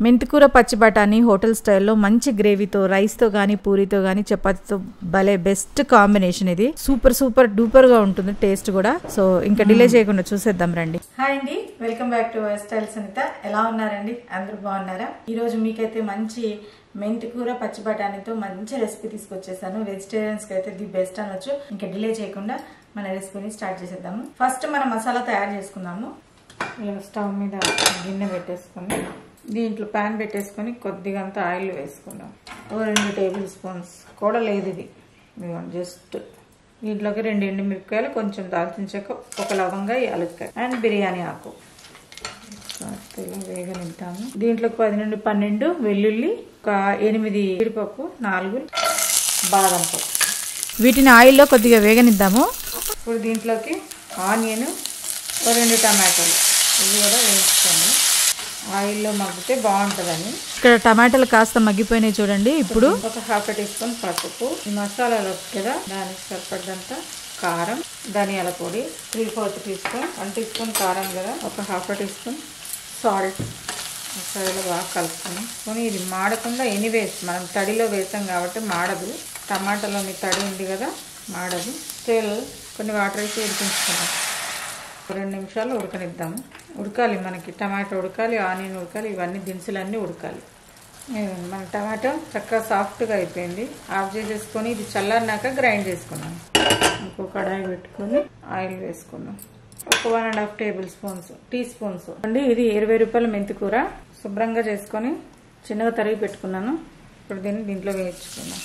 మెంతికూర పచ్చి బఠానీ హోటల్ స్టైల్లో మంచి గ్రేవీతో రైస్తో కానీ పూరితో కానీ చపాతీతో భలే బెస్ట్ కాంబినేషన్ ఇది సూపర్ సూపర్ డూపర్ గా ఉంటుంది టేస్ట్ కూడా సో ఇంకా డిలే చేయకుండా చూసేద్దాం రండి హాయ్ అండి welcome back to style Sunitha ఎలా ఉన్నారండి అందరూ బాగున్నారా ఈ రోజు మీకైతే మంచి మెంతికూర పచ్చి బఠానీతో మంచి రెసిపీ తీసుకొచ్చేసాను వెజిటేరియన్స్ కి అయితే ది బెస్ట్ అనొచ్చు ఇంకా డిలే చేయకుండా మన రెసిపీని స్టార్ట్ చేసేద్దాము ఫస్ట్ మనం మసాలా తయారు చేసుకుందాము ఇలా స్టవ్ మీద గిన్నె పెట్టేసుకొని దీంట్లో ప్యాన్ పెట్టేసుకొని కొద్దిగా అంత ఆయిల్ వేసుకుందాం ఓ రెండు టేబుల్ స్పూన్స్ కూడా లేదు ఇది జస్ట్ దీంట్లోకి రెండు ఎండు మిరపకాయలు కొంచెం దాల్చిన చెక్క ఒక లవంగా యాలక్కాయ అండ్ బిర్యానీ ఆకు ఇలా వేగనిద్దాము దీంట్లోకి పది నుండి పన్నెండు వెల్లుల్లి ఒక ఎనిమిది జీడిపప్పు నాలుగు బాదం పప్పు వీటిని ఆయిల్లో కొద్దిగా వేగనిద్దాము ఇప్పుడు దీంట్లోకి ఆనియన్ ఒక రెండు టమాటాలు ఇవి కూడా వేయించుకోండి ఆయిల్లో మగ్గితే బాగుంటుందని ఇక్కడ టమాటాలు కాస్త మగ్గిపోయినాయి చూడండి ఇప్పుడు ఒక హాఫ్ టీ స్పూన్ పసుపు ఈ మసాలాలు కదా దానికి సరిపడ్డంత కారం ధనియాల పొడి three fourth teaspoon one teaspoon కారం కదా ఒక హాఫ్ టీ స్పూన్ సాల్ట్ మసాలాలు బాగా కలుపుకొని కొని ఇది మాడకుండా ఎనీవేస్ మనం తడిలో వేసాం కాబట్టి మాడదు టమాటాలోని తడి ఉంది కదా మాడదు స్టిల్ కొన్ని వాటర్ వేసి ఉడికించుకున్నాం రెండు నిమిషాలు ఉడకనిద్దాము ఉడకాలి మనకి టమాటో ఉడకాలి ఆనియన్ ఉడకాలి ఇవన్నీ దినుసులన్నీ ఉడకాలి ఇదిగోండి మన టమాటో చక్కగా సాఫ్ట్గా అయిపోయింది ఆఫ్ చేసేసుకొని ఇది చల్లారినాక గ్రైండ్ చేసుకున్నాం ఇంకో కడాయి పెట్టుకొని ఆయిల్ వేసుకున్నాం ఒక one and half tablespoons teaspoons అండి ఇది ఇరవై రూపాయల మెంతి కూర శుభ్రంగా చేసుకొని చిన్నగా తరిగి పెట్టుకున్నాను ఇప్పుడు దీన్ని దీంట్లో వేయించుకున్నాం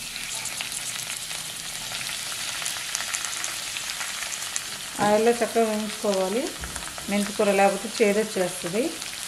ఆయిల్లో చక్కగా వేయించుకోవాలి మెంతికూర లేకపోతే చేదొచ్చేస్తుంది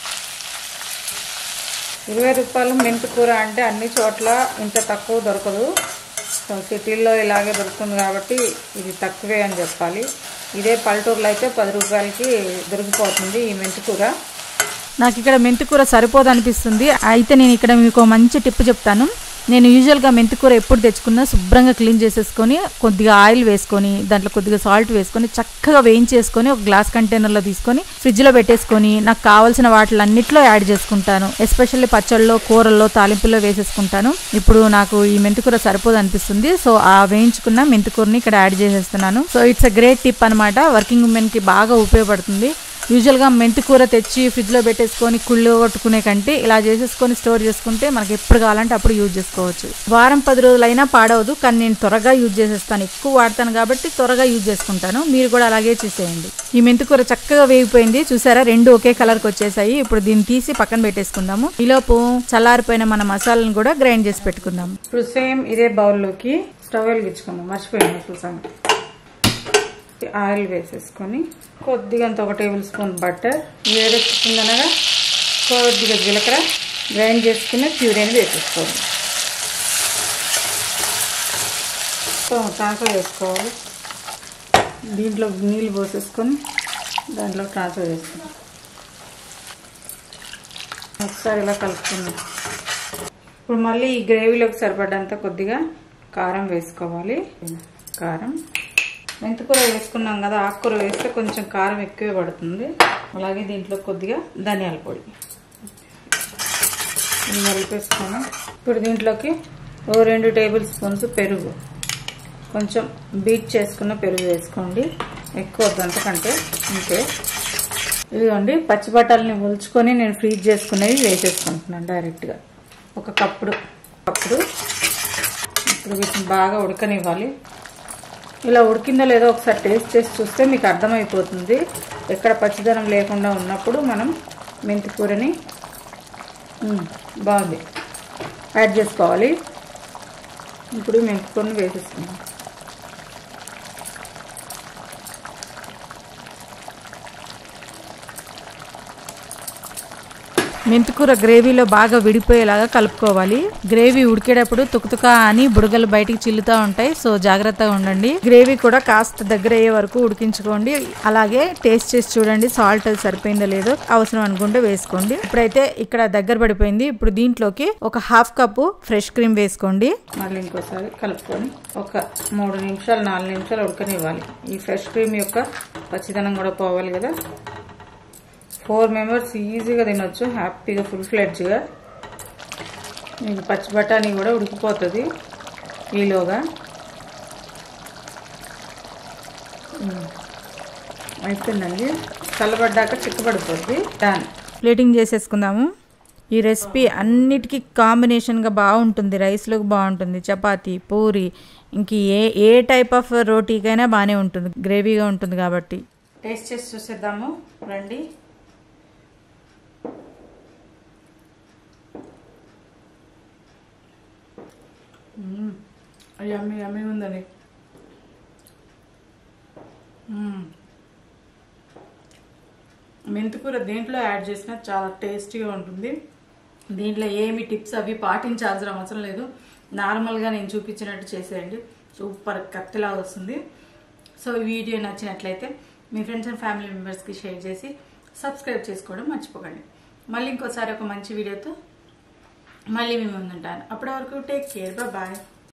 ఇరవై రూపాయలు మెంతికూర అంటే అన్ని చోట్ల ఇంత తక్కువ దొరకదు సో సిటీల్లో ఇలాగే దొరుకుతుంది కాబట్టి ఇది తక్కువే అని చెప్పాలి ఇదే పల్లెటూరులో అయితే పది రూపాయలకి దొరికిపోతుంది ఈ మెంతికూర నాకు ఇక్కడ మెంతికూర సరిపోదు అనిపిస్తుంది అయితే నేను ఇక్కడ మీకు మంచి టిప్ చెప్తాను నేను యూజువల్గా మెంతికూర ఎప్పుడు తెచ్చుకున్నా శుభ్రంగా క్లీన్ చేసేసుకొని కొద్దిగా ఆయిల్ వేసుకొని దాంట్లో కొద్దిగా సాల్ట్ వేసుకొని చక్కగా వేయించేసుకొని ఒక గ్లాస్ కంటైనర్లో తీసుకొని ఫ్రిడ్జ్లో పెట్టేసుకొని నాకు కావాల్సిన వాటిలన్నిట్లో యాడ్ చేసుకుంటాను ఎస్పెషల్లీ పచ్చళ్ళలో కూరల్లో తాలింపుల్లో వేసేసుకుంటాను ఇప్పుడు నాకు ఈ మెంతికూర సరిపోదు అనిపిస్తుంది సో ఆ వేయించుకున్న మెంతికూరని ఇక్కడ యాడ్ చేసేస్తున్నాను so it's a great tip అనమాట వర్కింగ్ ఉమెన్కి బాగా ఉపయోగపడుతుంది యూజువల్గా మెంతి కూర తెచ్చి ఫ్రిడ్జ్లో పెట్టేసుకొని కుళ్ళు కొట్టుకునే కంటే ఇలా చేసేసుకొని స్టోర్ చేసుకుంటే మనకి ఎప్పుడు కావాలంటే అప్పుడు యూజ్ చేసుకోవచ్చు వారం పది రోజులైనా పాడవదు కానీ నేను త్వరగా యూజ్ చేసేస్తాను ఎక్కువ వాడతాను కాబట్టి త్వరగా యూజ్ చేసుకుంటాను మీరు కూడా అలాగే చేసేయండి ఈ మెంతి కూర చక్కగా వేగిపోయింది చూసారా రెండు ఒకే కలర్కి వచ్చేసాయి ఇప్పుడు దీన్ని తీసి పక్కన పెట్టేసుకుందాము ఈలోపు చల్లారిపోయిన మన మసాలాను కూడా గ్రైండ్ చేసి పెట్టుకుందాం ఇప్పుడు సేమ్ ఇదే బౌల్లోకి స్టవ్ వెలిగించుకుందాం మర్చిపోయాను చూసాను ఆయిల్ వేసేసుకొని కొద్దిగా అంత ఒక టేబుల్ స్పూన్ బటర్ వేడెక్కుతుందనగా కొద్దిగా జీలకర్ర గ్రైండ్ చేసుకుని ప్యూరీని వేసేసుకోవాలి ట్రాన్స్ఫర్ చేసుకోవాలి దీంట్లో నీళ్ళు పోసేసుకొని దాంట్లో ట్రాన్స్ఫర్ చేసుకున్నాం ఒకసారి ఇలా కలుపుకున్నాం ఇప్పుడు మళ్ళీ ఈ గ్రేవీలోకి సరిపడ్డంత కొద్దిగా కారం వేసుకోవాలి కారం మెంతికూర వేసుకున్నాం కదా ఆకుకూర వేస్తే కొంచెం కారం ఎక్కువే పడుతుంది అలాగే దీంట్లో కొద్దిగా ధనియాల పొడి ఇది కలిపేసుకొని ఇప్పుడు దీంట్లోకి ఓ రెండు టేబుల్ స్పూన్స్ పెరుగు కొంచెం బీట్ చేసుకున్న పెరుగు వేసుకోండి ఎక్కువ అంతకంటే అంతే ఇదిగోండి పచ్చి బట్టాలని ఒలుచుకొని నేను ఫ్రీజ్ చేసుకునేవి వేసేసుకుంటున్నాను డైరెక్ట్గా ఒక కప్పుడు కప్పుడు ఇప్పుడు వీటిని బాగా ఉడకనివ్వాలి ఇలా ఉడికిందో లేదో ఒకసారి టేస్ట్ చేసి చూస్తే మీకు అర్థమైపోతుంది ఎక్కడ పచ్చిదనం లేకుండా ఉన్నప్పుడు మనం మెంతి కూరని బాగుంది యాడ్ చేసుకోవాలి ఇప్పుడు మెంతి కూరని వేసేసుకున్నాం మెంతికూర గ్రేవీలో బాగా విడిపోయేలాగా కలుపుకోవాలి గ్రేవీ ఉడికేటప్పుడు తుకుతుక అని బుడగలు బయటికి చిల్లుతూ ఉంటాయి సో జాగ్రత్తగా ఉండండి గ్రేవీ కూడా కాస్త దగ్గర అయ్యే వరకు ఉడికించుకోండి అలాగే టేస్ట్ చేసి చూడండి సాల్ట్ అది సరిపోయిందో లేదో అవసరం అనుకుంటే వేసుకోండి ఇప్పుడైతే ఇక్కడ దగ్గర పడిపోయింది ఇప్పుడు దీంట్లోకి ఒక హాఫ్ కప్పు ఫ్రెష్ క్రీమ్ వేసుకోండి మళ్ళీ ఇంకోసారి కలుపుకొని ఒక మూడు నిమిషాలు నాలుగు నిమిషాలు ఉడకనివ్వాలి ఈ ఫ్రెష్ క్రీమ్ యొక్క పచ్చిదనం కూడా పోవాలి కదా ఫోర్ మెంబర్స్ ఈజీగా తినొచ్చు హ్యాపీగా ఫుల్ ఫ్లెడ్జ్గా ఇది పచ్చి బఠానీ కూడా ఉడికిపోతుంది ఈలోగా ఉమ్. అయిపోయిందండి చల్లబడ్డాక చిక్కబడిపోద్ది దాని ప్లేటింగ్ చేసేసుకుందాము ఈ రెసిపీ అన్నిటికీ కాంబినేషన్గా బాగుంటుంది రైస్లోకి బాగుంటుంది చపాతీ పూరి ఇంక ఏ ఏ టైప్ ఆఫ్ రోటీకైనా బాగానే ఉంటుంది గ్రేవీగా ఉంటుంది కాబట్టి టేస్ట్ చేసి చూసేద్దాము రండి యమ్మీ యమ్మీ ఉందండి మ్మ్. మెంతికూర దేంట్లో యాడ్ చేసినా చాలా టేస్టీగా ఉంటుంది దీంట్లో ఏమి టిప్స్ అవి పాటించాల్సిన అవసరం లేదు నార్మల్గా నేను చూపించినట్టు చేసేయండి సూపర్ కత్తిలా వస్తుంది సో ఈ వీడియో నచ్చినట్లయితే మీ ఫ్రెండ్స్ అండ్ ఫ్యామిలీ మెంబర్స్కి షేర్ చేసి సబ్స్క్రైబ్ చేసుకోవడం మర్చిపోకండి మళ్ళీ ఇంకోసారి ఒక మంచి వీడియోతో మళ్ళీ మీ ముందుంటాను అప్పటి వరకు టేక్ కేర్ బాయ్